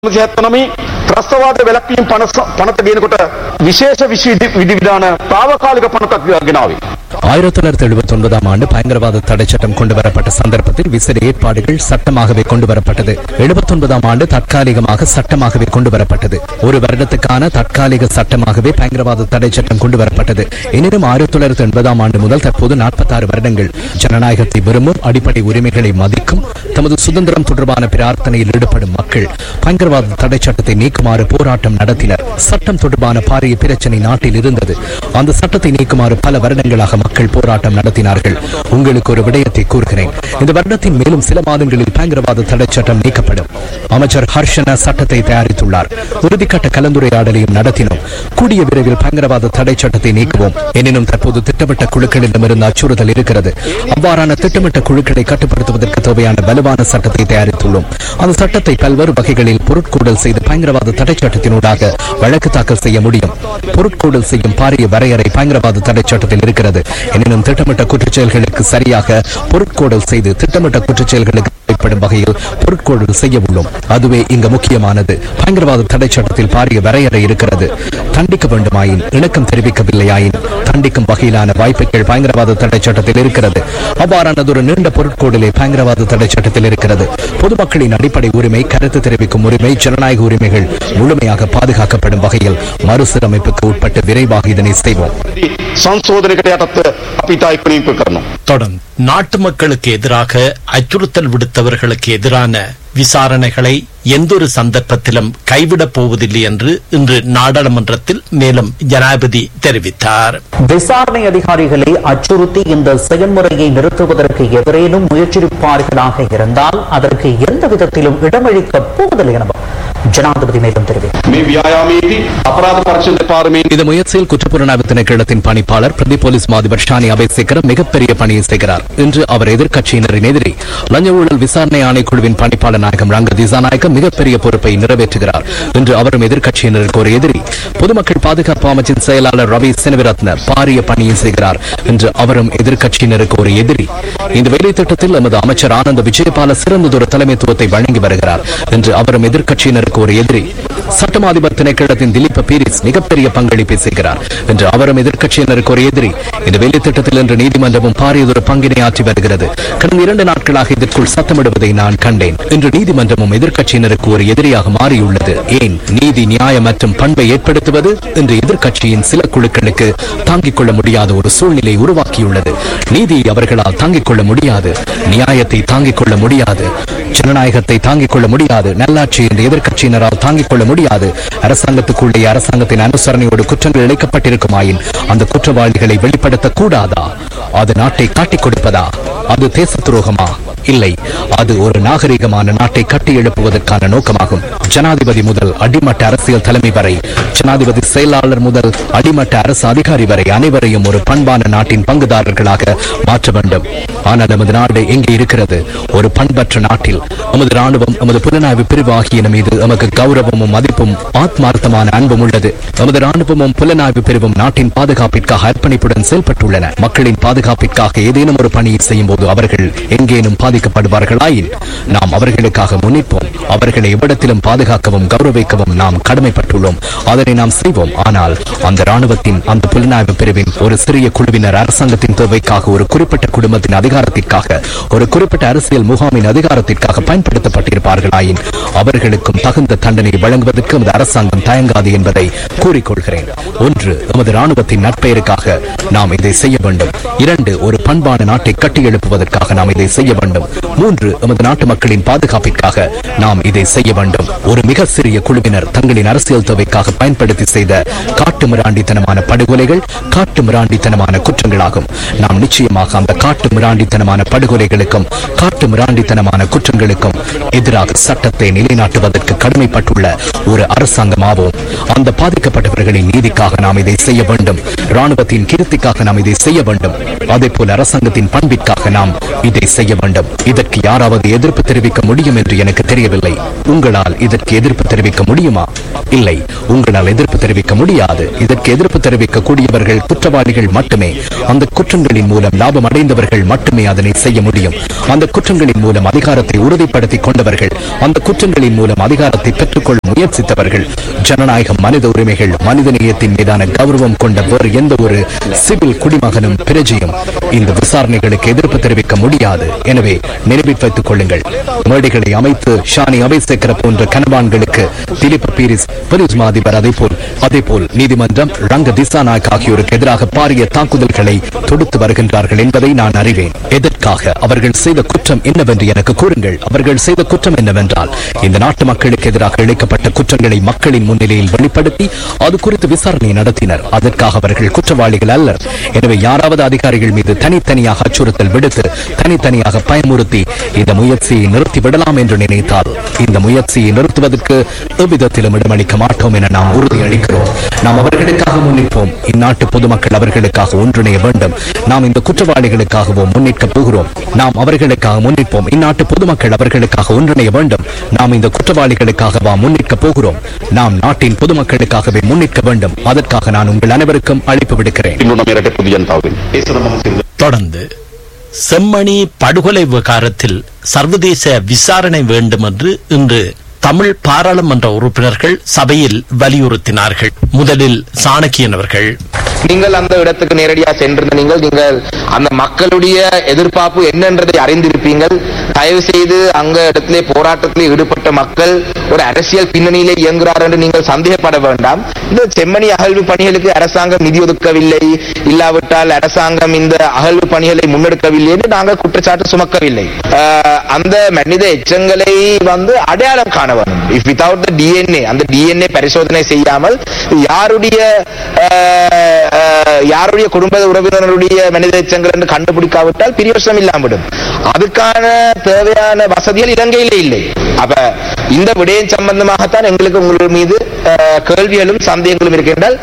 1979 ත්‍රස්තවාද වැළැක්වීම පනස පනත ගෙනකොට විශේෂ විශ්ව විධි විධාන තාවකාලික පනතක් ගෙනාවේ. ஆயிரத்தி தொள்ளாயிரத்தி எழுபத்தி ஒன்பதாம் ஆண்டு பயங்கரவாத தடை சட்டம் கொண்டு வரப்பட்ட சந்தர்ப்பத்தில் விசிற ஏற்பாடுகள் சட்டமாகவே கொண்டு வரப்பட்டது எழுபத்தி ஒன்பதாம் ஆண்டு தற்காலிகமாக சட்டமாகவே கொண்டு வரப்பட்டது ஒரு வருடத்துக்கான தற்காலிக சட்டமாகவே பயங்கரவாத தடை சட்டம் கொண்டு வரப்பட்டது எனினும் ஆயிரத்தி தொள்ளாயிரத்தி எண்பதாம் ஆண்டு முதல் தற்போது நாற்பத்தாறு வருடங்கள் ஜனநாயகத்தை விரும்பும் அடிப்படை உரிமைகளை மதிக்கும் தமது சுதந்திரம் தொடர்பான பிரார்த்தனையில் ஈடுபடும் மக்கள் பயங்கரவாத தடை சட்டத்தை நீக்குமாறு போராட்டம் நடத்தினர் சட்டம் தொடர்பான பாரிய பிரச்சனை நாட்டில் இருந்தது அந்த சட்டத்தை நீக்குமாறு பல வருடங்களாக மக்கள் போராட்டம் நடத்தினார்கள் உங்களுக்கு ஒரு விடயத்தை கூறுகிறேன் இந்த வருடத்தின் மேலும் சில மாதங்களில் பயங்கரவாத தடை சட்டம் நீக்கப்படும் அமைச்சர் ஹர்ஷன சட்டத்தை தயாரித்துள்ளார் உறுதிக்கட்ட கலந்துரையாடலையும் நடத்தினோம் கூடிய விரைவில் பயங்கரவாத தடை சட்டத்தை நீக்குவோம் எனினும் தற்போது திட்டமிட்ட குழுக்களிடமிருந்து அச்சுறுத்தல் இருக்கிறது அவ்வாறான திட்டமிட்ட குழுக்களை கட்டுப்படுத்துவதற்கு தேவையான வலுவான சட்டத்தை தயாரித்துள்ளோம் அந்த சட்டத்தை பல்வேறு வகைகளில் பொருட்கூடல் செய்து பயங்கரவாத தடை சட்டத்தினூடாக வழக்கு தாக்கல் செய்ய முடியும் பொருட்கூடல் செய்யும் பாரிய வரையறை பயங்கரவாத தடை சட்டத்தில் இருக்கிறது எனினும் திட்டமிட்ட குற்றச்செயல்களுக்கு சரியாக பொருட்கூடல் செய்து திட்டமிட்ட குற்றச்செயல்களுக்கு ஏற்படும் வகையில் பொருட்கோடு செய்ய உள்ளோம் அதுவே இங்கு முக்கியமானது பயங்கரவாத தடை சட்டத்தில் பாரிய வரையறை இருக்கிறது தண்டிக்க வேண்டுமாயின் இணக்கம் தெரிவிக்கவில்லையாயின் தண்டிக்கும் வகையிலான வாய்ப்புகள் பயங்கரவாத தடை சட்டத்தில் இருக்கிறது அவ்வாறானது ஒரு நீண்ட பொருட்கோடிலே பயங்கரவாத தடை சட்டத்தில் இருக்கிறது பொதுமக்களின் அடிப்படை உரிமை கருத்து தெரிவிக்கும் உரிமை ஜனநாயக உரிமைகள் முழுமையாக பாதுகாக்கப்படும் வகையில் மறுசீரமைப்புக்கு உட்பட்டு விரைவாக இதனை செய்வோம் සංශෝධනකට යටත්ව අපි ඉතා ඉක්මනින් කරනවා. தொடர்ந்து நாட்டு மக்களுக்கு எதிராக அச்சுறுத்தல் விடுத்தவர்களுக்கு எதிரான விசாரணைகளை எந்தொரு சந்தர்ப்பத்திலும் கைவிடப் போவதில்லை என்று இன்று நாடாளுமன்றத்தில் மேலும் ஜனாதிபதி தெரிவித்தார் விசாரணை அதிகாரிகளை அச்சுறுத்தி இந்த செயல்முறையை நிறுத்துவதற்கு எவரேனும் முயற்சிப்பார்களாக இருந்தால் அதற்கு எந்த விதத்திலும் இடமளிக்கப் போவதில்லை எனவும் ஜனாதிபதி மேலும் தெரிவித்தார் මේ ව්‍යායාමයේදී අපරාධ පරිශෝධන පාර්ලිමේන්තුවේ இந்த முயற்சியில் குற்றப்புலனாய்வு திணைக்களத்தின் பணிப்பாளர் பிரதி போலீஸ் மாதிபர் ஷானி அபேசேகர் மிகப்பெரிய பணியை செய்கிறார் இன்று அவர் எதிர்க்கட்சியினரின் எதிரி லஞ்ச ஊழல் விசாரணை ஆணைக்குழுவின் பணிப்பாளர் நாயகம் ரங்க திசாநாயக்க மிகப்பெரிய பொறுப்பை நிறைவேற்றுகிறார் இன்று அவரும் எதிர்க்கட்சியினருக்கு ஒரு எதிரி பொதுமக்கள் பாதுகாப்பு அமைச்சின் செயலாளர் ரவி செனவிரத்ன பாரிய பணியை செய்கிறார் இன்று அவரும் எதிர்க்கட்சியினருக்கு ஒரு எதிரி இந்த வேலை திட்டத்தில் எமது அமைச்சர் ஆனந்த விஜயபால சிறந்ததொரு தலைமைத்துவத்தை வழங்கி வருகிறார் இன்று அவரும் எதிர்க்கட்சியினருக்கு ஒரு எதிரி சட்டமா அதிபர் திணைக்களத்தின் திலீப பீரிஸ் மிகப்பெரிய பங்களிப்பை செய்கிறார் என்று அவரும் எதிர்க்கட்சியினருக்கு ஒரு எதிரி இந்த வேலை திட்டத்தில் இன்று நீதிமன்றமும் பாரியதொரு பங்கினை ஆற்றி வருகிறது கடந்த இரண்டு நாட்களாக இதற்குள் சத்தமிடுவதை நான் கண்டேன் இன்று நீதிமன்றமும் எதிர்க்கட்சியினருக்கு ஒரு எதிரியாக மாறியுள்ளது ஏன் நீதி நியாயம் மற்றும் பண்பை ஏற்படுத்துவது இன்று எதிர்க்கட்சியின் சில குழுக்களுக்கு தாங்கிக் கொள்ள முடியாத ஒரு சூழ்நிலை உருவாக்கியுள்ளது நீதியை அவர்களால் தாங்கிக் கொள்ள முடியாது நியாயத்தை தாங்கிக் கொள்ள முடியாது ஜனநாயகத்தை தாங்கிக் கொள்ள முடியாது நல்லாட்சி என்ற எதிர்க்கட்சியினரால் தாங்கிக் கொள்ள முடியாது அரசாங்கத்துக்குள்ளே அரசாங்கத்தின் அனுசரணையோடு குற்றங்கள் இழைக்கப்பட்டிருக்குமாயின் அந்த குற்றவாளிகளை வெளிப்படுத்த கூடாதா அது நாட்டை காட்டிக் கொடுப்பதா அது தேச துரோகமா இல்லை அது ஒரு நாகரிகமான நாட்டை கட்டி எழுப்புவதற்கான நோக்கமாகும் ஜனாதிபதி முதல் அடிமட்ட அரசியல் தலைமை வரை ஜனாதிபதி செயலாளர் முதல் அடிமட்ட அரசு அதிகாரி வரை அனைவரையும் ஒரு பண்பான நாட்டின் பங்குதாரர்களாக மாற்ற வேண்டும் ஆனால் நமது நாடு எங்கே இருக்கிறது ஒரு பண்பற்ற நாட்டில் நமது ராணுவம் நமது புலனாய்வு பிரிவு ஆகியன மீது நமக்கு கௌரவமும் மதிப்பும் ஆத்மார்த்தமான அன்பும் உள்ளது நமது ராணுவமும் புலனாய்வு பிரிவும் நாட்டின் பாதுகாப்பிற்காக அர்ப்பணிப்புடன் செயல்பட்டுள்ளன மக்களின் பாதுகாப்பிற்காக ஏதேனும் ஒரு பணியை செய்யும் போது அவர்கள் எங்கேனும் பாதிக்கப்படுவார்களாயின் நாம் அவர்களுக்காக முன்னிப்போம் அவர்களை எவ்விடத்திலும் பாதுகாக்கவும் கௌரவிக்கவும் நாம் கடமைப்பட்டுள்ளோம் அதனை நாம் செய்வோம் ஆனால் அந்த ராணுவத்தின் அந்த புலனாய்வு பிரிவின் ஒரு சிறிய குழுவினர் அரசாங்கத்தின் தேவைக்காக ஒரு குறிப்பிட்ட குடும்பத்தின் அதிகாரத்திற்காக ஒரு குறிப்பிட்ட அரசியல் முகாமின் அதிகாரத்திற்காக பயன்படுத்தப்பட்டிருப்பார்களாயின் அவர்களுக்கும் தகுந்த தண்டனை வழங்குவதற்கு எமது அரசாங்கம் தயங்காது என்பதை கூறிக்கொள்கிறேன் ஒன்று எமது ராணுவத்தின் நட்பெயருக்காக நாம் இதை செய்ய வேண்டும் இரண்டு ஒரு பண்பான நாட்டை கட்டியெழுப்புவதற்காக நாம் இதை செய்ய வேண்டும் மூன்று எமது நாட்டு மக்களின் பாதுகாப்பிற்காக நாம் இதை செய்ய வேண்டும் ஒரு மிக சிறிய குழுவினர் தங்களின் அரசியல் தேவைக்காக பயன்படுத்தி செய்த காட்டு மிராண்டித்தனமான படுகொலைகள் காட்டு மிராண்டித்தனமான குற்றங்களாகும் நாம் நிச்சயமாக அந்த காட்டு மிராண்டித்தனமான படுகொலைகளுக்கும் காட்டு மிராண்டித்தனமான குற்றங்களுக்கும் எதிராக சட்டத்தை நிலைநாட்டுவதற்கு கடமைப்பட்டுள்ள ஒரு அரசாங்கமாவோம் அந்த பாதிக்கப்பட்டவர்களின் நீதிக்காக நாம் இதை செய்ய வேண்டும் ராணுவத்தின் கீர்த்திக்காக நாம் இதை செய்ய வேண்டும் அதே போல அரசாங்கத்தின் பண்பிற்காக நாம் இதை செய்ய வேண்டும் இதற்கு யாராவது எதிர்ப்பு தெரிவிக்க முடியும் என்று எனக்கு தெரியவில்லை உங்களால் இதற்கு எதிர்ப்பு தெரிவிக்க முடியுமா இல்லை உங்களால் எதிர்ப்பு தெரிவிக்க முடியாது இதற்கு எதிர்ப்பு தெரிவிக்க கூடியவர்கள் குற்றவாளிகள் மட்டுமே அந்த குற்றங்களின் மூலம் லாபம் அடைந்தவர்கள் மட்டுமே அதனை செய்ய முடியும் அந்த குற்றங்களின் மூலம் அதிகாரத்தை உறுதிப்படுத்திக் கொண்டவர்கள் அந்த குற்றங்களின் மூலம் அதிகார அதிகாரத்தை பெற்றுக்கொள்ள முயற்சித்தவர்கள் ஜனநாயகம் மனித உரிமைகள் மனிதநேயத்தின் மீதான கௌரவம் கொண்ட வேறு எந்த ஒரு சிவில் குடிமகனும் பிரஜையும் இந்த விசாரணைகளுக்கு எதிர்ப்பு தெரிவிக்க முடியாது எனவே நினைவில் வைத்துக் கொள்ளுங்கள் மேடைகளை அமைத்து ஷானி அபேசேகர போன்ற கனவான்களுக்கு திலீப் பீரிஸ் போலீஸ் மா அதிபர் அதேபோல் அதேபோல் நீதிமன்றம் ரங்க திசாநாயக் ஆகியோருக்கு எதிராக பாரிய தாக்குதல்களை தொடுத்து வருகின்றார்கள் என்பதை நான் அறிவேன் எதற்காக அவர்கள் செய்த குற்றம் என்னவென்று எனக்கு கூறுங்கள் அவர்கள் செய்த குற்றம் என்னவென்றால் இந்த நாட்டு மக்களுக்கு எதிராக இழைக்கப்பட்ட குற்றங்களை மக்களின் முன்னிலையில் வெளிப்படுத்தி அது குறித்து விசாரணை நடத்தினர் அதற்காக அவர்கள் குற்றவாளிகள் அல்லர் எனவே யாராவது அதிகாரிகள் மீது தனித்தனியாக அச்சுறுத்தல் விடுத்து தனித்தனியாக பயமுறுத்தி இந்த முயற்சியை நிறுத்தி விடலாம் என்று நினைத்தால் இந்த முயற்சியை நிறுத்துவதற்கு எவ்விதத்திலும் இடமளிக்க மாட்டோம் என நாம் உறுதியளிக்கிறோம் நாம் அவர்களுக்காக முன்னிற்போம் இந்நாட்டு பொதுமக்கள் அவர்களுக்காக ஒன்றிணைய வேண்டும் நாம் இந்த குற்றவாளிகளுக்காகவோ முன்னிற்கப் போகிறோம் நாம் அவர்களுக்காக முன்னிற்போம் இந்நாட்டு பொதுமக்கள் அவர்களுக்காக ஒன்றிணைய வேண்டும் நாம் இந்த குற்றவாளிகளுக்காகவா முன்னிற்கப் போகிறோம் நாம் நாட்டின் பொதுமக்களுக்காகவே முன்னிற்க வேண்டும் அதற்காக நான் உங்கள் அனைவருக்கும் அழைப்பு விடுக்கிறேன் පින්නුන මෙරට පොදු ජනතාවෙන්. ඒ සඳහා මම සිදු தொடர்ந்து செம்மணி படுகொலை விவகாரத்தில் சர்வதேச விசாரணை வேண்டும் என்று இன்று தமிழ் பாராளுமன்ற உறுப்பினர்கள் சபையில் வலியுறுத்தினார்கள் முதலில் சாணக்கியன் அவர்கள் நீங்கள் அந்த இடத்துக்கு நேரடியாக சென்றிருந்த நீங்கள் நீங்கள் அந்த மக்களுடைய எதிர்பார்ப்பு என்னன்றதை அறிந்திருப்பீங்கள் தயவு செய்து அங்க இடத்திலே போராட்டத்திலே ஈடுபட்ட மக்கள் ஒரு அரசியல் பின்னணியிலே இயங்குகிறார் என்று நீங்கள் சந்தேகப்பட வேண்டாம் இந்த செம்மணி அகழ்வு பணிகளுக்கு அரசாங்கம் நிதி ஒதுக்கவில்லை இல்லாவிட்டால் அரசாங்கம் இந்த அகழ்வு பணிகளை முன்னெடுக்கவில்லை என்று நாங்கள் குற்றச்சாட்டு சுமக்கவில்லை ஆஹ், அந்த மனித எச்சங்களை வந்து அடையாளம் காண வேண்டும் இஃப் வித்வுட் த டிஎன்ஏ அந்த டிஎன்ஏ பரிசோதனை செய்யாமல் யாருடைய ஆஹ், ஆஹ், யாருடைய குடும்ப உறவினருடைய மனித எச்சங்கள் என்று கண்டுபிடிக்காவிட்டால் பிரியோசனம் இல்லாமவிடும் அதுக்கான தேவையான வசதிகள் இலங்கையிலே இல்லை அப்ப இந்த விடயம் சம்பந்தமாகத்தான் எங்களுக்கு உங்கள் மீது ஆஹ், கேள்விகளும் சந்தேகங்களும் இருக்கின்றால்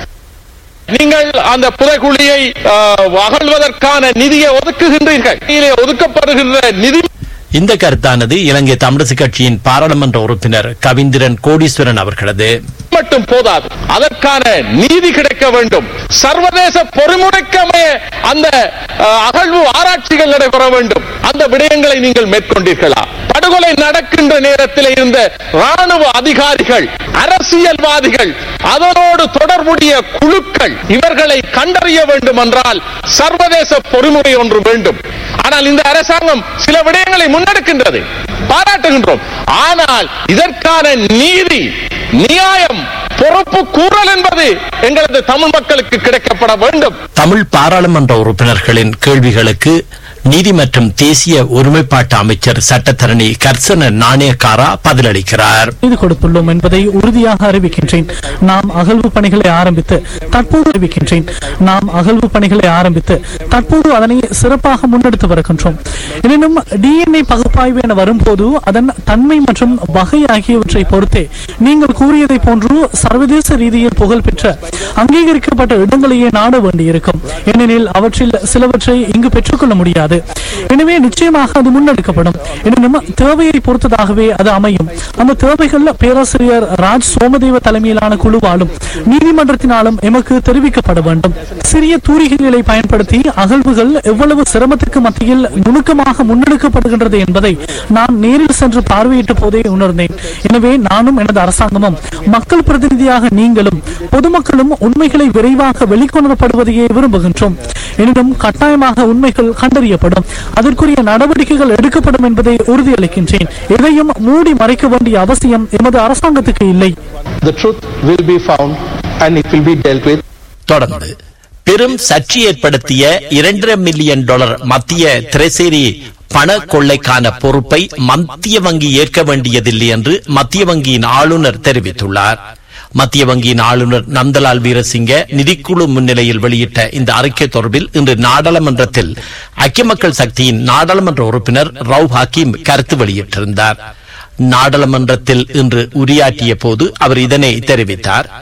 நீங்கள் அந்த புதைக்குழியை அஹ், அகழ்வதற்கான நிதியை ஒதுக்குகின்றீர்கள் இதிலே ஒதுக்கப்படுகின்ற நிதி இந்த கருத்தானது இலங்கை தமிழரசு கட்சியின் பாராளுமன்ற உறுப்பினர் கவிந்திரன் கோடீஸ்வரன் அவர்களது மட்டும் போதாது அதற்கான நீதி கிடைக்க வேண்டும் சர்வதேச பொறிமுறைக்கமே அந்த அஹ், அகழ்வு ஆராய்ச்சிகள் நடைபெற வேண்டும் அந்த விடயங்களை நீங்கள் மேற்கொண்டீர்களா படுகொலை நடக்கின்ற நேரத்தில் இருந்த ராணுவ அதிகாரிகள் அரசியல்வாதிகள் அதனோடு தொடர்புடைய குழுக்கள் இவர்களை கண்டறிய வேண்டும் என்றால் சர்வதேச பொறிமுறை ஒன்று வேண்டும் ஆனால் இந்த அரசாங்கம் சில விடயங்களை முன்னெடுக்கின்றது பாராட்டுகின்றோம் ஆனால் இதற்கான நீதி நியாயம் பொறுப்பு கூறல் என்பது எங்களது தமிழ் மக்களுக்கு கிடைக்கப்பட வேண்டும் தமிழ் பாராளுமன்ற உறுப்பினர்களின் கேள்விகளுக்கு நீதி மற்றும் தேசிய ஒருமைப்பாட்டு அமைச்சர் சட்டத்தரணி கர்சன நாணயக்காரா பதிலளிக்கிறார் செய்து கொடுத்துள்ளோம் என்பதை உறுதியாக அறிவிக்கின்றேன் நாம் அகழ்வு பணிகளை ஆரம்பித்து தற்போது அறிவிக்கின்றேன் நாம் அகழ்வு பணிகளை ஆரம்பித்து தற்போது அதனை சிறப்பாக முன்னெடுத்து வருகின்றோம் எனினும் டிஎன்ஏ பகுப்பாய்வு என வரும்போது அதன் தன்மை மற்றும் வகை ஆகியவற்றை பொறுத்தே நீங்கள் கூறியதை போன்று சர்வதேச ரீதியில் புகழ்பெற்ற அங்கீகரிக்கப்பட்ட இடங்களையே நாட வேண்டியிருக்கும் ஏனெனில் அவற்றில் சிலவற்றை இங்கு பெற்றுக்கொள்ள முடியாது எனவே நிச்சயமாக அது முன்னெடுக்கப்படும் எனினும் தேவையை பொறுத்ததாகவே அது அமையும் அந்த தேவைகள் பேராசிரியர் ராஜ் சோமதேவ தலைமையிலான குழுவாலும் நீதிமன்றத்தினாலும் எமக்கு தெரிவிக்கப்பட வேண்டும் சிறிய தூரிகைகளை பயன்படுத்தி அகழ்வுகள் எவ்வளவு சிரமத்துக்கு மத்தியில் நுணுக்கமாக முன்னெடுக்கப்படுகின்றது என்பதை நான் நேரில் சென்று பார்வையிட்ட போதே உணர்ந்தேன் எனவே நானும் எனது அரசாங்கமும் மக்கள் பிரதிநிதியாக நீங்களும் பொதுமக்களும் உண்மைகளை விரைவாக வெளிக்கொணரப்படுவதையே விரும்புகின்றோம் எனினும் கட்டாயமாக உண்மைகள் கண்டறியப்படும் அதற்குரிய நடவடிக்கைகள் எடுக்கப்படும் என்பதை உறுதியளிக்கின்றேன் எதையும் மூடி மறைக்க வேண்டிய அவசியம் எமது அரசாங்கத்துக்கு இல்லை the truth will be found and it will be dealt with. தொடர்ந்து பெரும் சர்ச்சை ஏற்படுத்திய இரண்டரை மில்லியன் டாலர் மத்திய திரைசேரி பண கொள்ளைக்கான பொறுப்பை மத்திய வங்கி ஏற்க வேண்டியதில்லை என்று மத்திய வங்கியின் ஆளுநர் தெரிவித்துள்ளார் மத்திய வங்கியின் ஆளுநர் நந்தலால் வீரசிங்க நிதிக்குழு முன்னிலையில் வெளியிட்ட இந்த அறிக்கை தொடர்பில் இன்று நாடாளுமன்றத்தில் ஐக்கிய மக்கள் சக்தியின் நாடாளுமன்ற உறுப்பினர் ரவ் ஹக்கீம் கருத்து வெளியிட்டிருந்தார் நாடாளுமன்றத்தில் இன்று உரையாற்றிய போது அவர் இதனை தெரிவித்தார்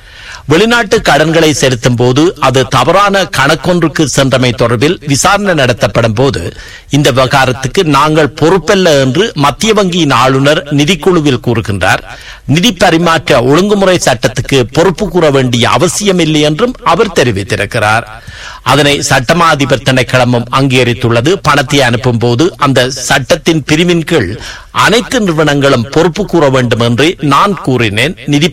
வெளிநாட்டு கடன்களை செலுத்தும் போது அது தவறான கணக்கொன்றுக்கு சென்றமை தொடர்பில் விசாரணை நடத்தப்படும் போது இந்த விவகாரத்துக்கு நாங்கள் பொறுப்பல்ல என்று மத்திய வங்கியின் ஆளுநர் நிதிக்குழுவில் கூறுகின்றார் நிதி பரிமாற்ற ஒழுங்குமுறை சட்டத்துக்கு பொறுப்பு கூற வேண்டிய அவசியமில்லை என்றும் அவர் தெரிவித்திருக்கிறார் அதனை சட்டமா அதிபர் திணைக்களமும் அங்கீகரித்துள்ளது பணத்தை அனுப்பும் போது அந்த சட்டத்தின் பிரிவின் கீழ் அனைத்து நிறுவனங்களும் பொறுப்பு கூற வேண்டும் என்று நான் கூறினேன் நிதி